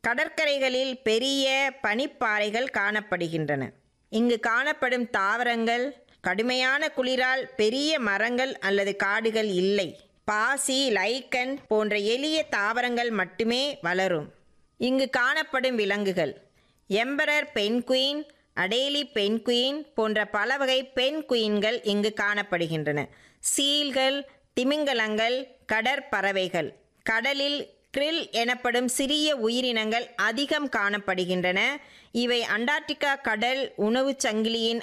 கடற்கரைகளில் பெரிய பனிப்பாறைகள் காணப்படுகின்றன இங்கு காணப்படும் தாவரங்கள் கடுமையான குளிரால் பெரிய மரங்கள் அல்லது காடுகள் இல்லை பாசி லைக்கன் போன்ற எளிய தாவரங்கள் மட்டுமே வளரும் இங்கு காணப்படும் விலங்குகள் எம்பரர் பென்குயின் அடேலி பென்குயின் போன்ற பல வகை பென்குயின்கள் இங்கு காணப்படுகின்றன சீல்கள் திமிங்கலங்கள் கடற்பறவைகள் கடலில் krill எனப்படும் சிறிய உயிரினங்கள் அதிகம் காணப்படுகின்றன இவை அண்டார்டிகா கடல் உணவுச் சங்கிலியின்